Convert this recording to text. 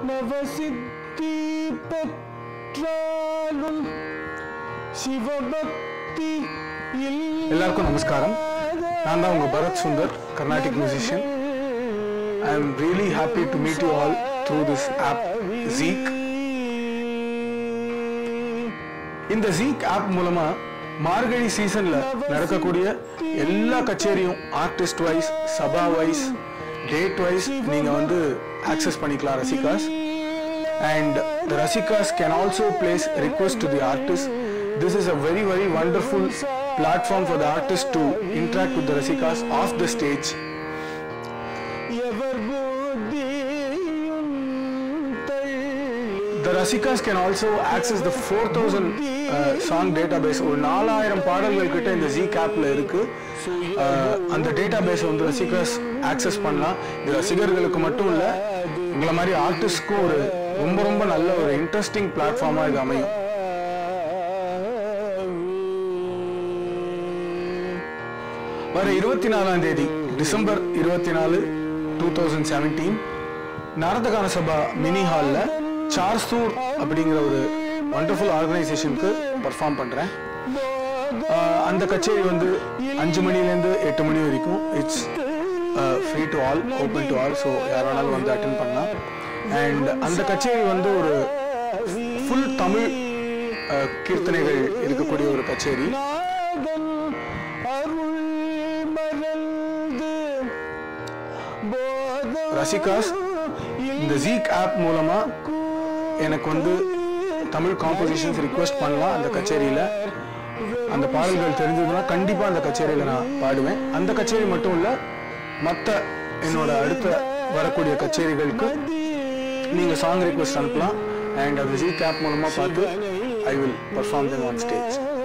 நவசித்தி பெற்றாலும் சிவபக்தி எல்லாருக்கும் நமஸ்காரம் நான் தான் உங்க Bharath Sundar Carnatic musician I am really happy to meet you all through this app Zeek இந்த ஜீக் ஆப் மூலமா மார்கழி சீசன்ல நடக்கக்கூடிய எல்லா கச்சேரியும் artist wise sabha wise date wise நீங்க வந்து ஆக்சஸ் பண்ணிக்கலாம் ரசிகாஸ் and the rasikas can also place request to the artist this is a very very wonderful platform for the artist to interact with the rasikas off the stage எவர் புத்தியும் தள்ளி the rasikas can also access the 4000 uh, song database ஒரு நாலாயிரம் பாடல்கள் கிட்ட இந்த G ஆப்ல இருக்கு Uh, அந்த டேட்டாபேஸ் வந்து ரசிகர்ஸ் ஆக்சஸ் பண்ணலாம் இது ரசிகர்களுக்கு மட்டும் இல்ல உங்களை மாதிரி ஆர்டிஸ்ட்க்கும் ஒரு ரொம்ப ரொம்ப நல்ல ஒரு இன்ட்ரெஸ்டிங் பிளாட்ஃபார்மா இது அமையும் வர இருபத்தி நாலாம் தேதி டிசம்பர் இருபத்தி நாலு two thousand seventeen Narada Gana Sabha mini ஹாலில் சார்சூர் அப்படிங்கிற ஒரு வண்டர்ஃபுல் ஆர்கனைசேஷனுக்கு பர்ஃபார்ம் பண்ணுறேன் அந்த கச்சேரி வந்து அஞ்சு மணிலேருந்து எட்டு மணி வரைக்கும் it's free to all open to all so யார் வேணாலும் வந்து அட்டன் பண்ணலாம் அண்ட் அந்த கச்சேரி வந்து ஒரு ஃபுல் தமிழ் அஹ், கீர்த்தனைகள் இருக்கக்கூடிய ஒரு கச்சேரி நாதன் அருள் மறந்து போதம் ரசிகாஸ் இந்த ஜீக் ஆப் மூலமா எனக்கு வந்து தமிழ் காம்போசிஷன்ஸ் ரிக்வெஸ்ட் பண்ணலாம் அந்த கச்சேரியில அந்த பாடல்கள் தெரிஞ்சதுன்னா கண்டிப்பா அந்த கச்சேரியில நான் பாடுவேன் அந்த கச்சேரி மட்டும் இல்ல மற்ற என்னோட அடுத்த வரக்கூடிய கச்சேரிகளுக்கு நீங்க சாங் ரிக்வெஸ்ட் அனுப்பலாம் அண்ட் அந்த ஜீக் ஆப் மூலமா பார்த்து I will perform them on stage